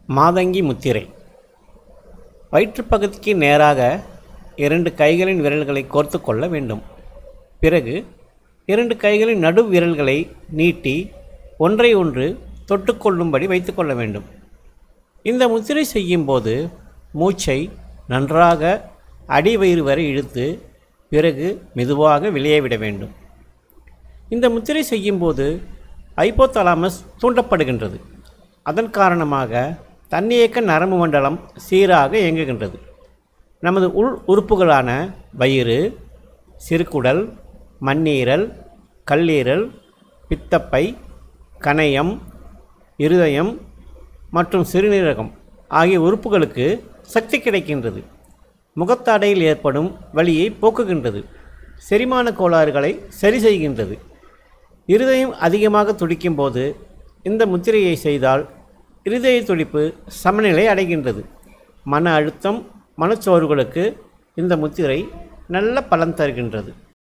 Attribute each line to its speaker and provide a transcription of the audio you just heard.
Speaker 1: மாதங்கி முத்திரை வயிற்றுப்பகுதிக்கு நேராக இரண்டு கைகளின் விரல்களை கோர்த்து கொள்ள வேண்டும் பிறகு இரண்டு கைகளின் நடு விரல்களை நீட்டி ஒன்றை ஒன்று தொட்டுக்கொள்ளும்படி வைத்துக்கொள்ள வேண்டும் இந்த முத்திரை செய்யும்போது மூச்சை நன்றாக அடிவயிறு வரை இழுத்து பிறகு மெதுவாக வெளியே விட வேண்டும் இந்த முத்திரை செய்யும்போது ஐப்போதலாமஸ் தூண்டப்படுகின்றது அதன் காரணமாக தன்னியக்க நரம்பு மண்டலம் சீராக இயங்குகின்றது நமது உள் உறுப்புகளான வயிறு சிறுகுடல் மண்ணீரல் கல்லீரல் பித்தப்பை கணையம் இருதயம் மற்றும் சிறுநீரகம் ஆகிய உறுப்புகளுக்கு சக்தி கிடைக்கின்றது முகத்தாடையில் ஏற்படும் வலியை போக்குகின்றது செரிமான கோளாறுகளை சரி செய்கின்றது இருதயம் அதிகமாக துடிக்கும் போது இந்த முத்திரையை செய்தால் இருதய துடிப்பு சமநிலை அடைகின்றது மன அழுத்தம் மனச்சோர்வுகளுக்கு இந்த முத்திரை நல்ல பலன் தருகின்றது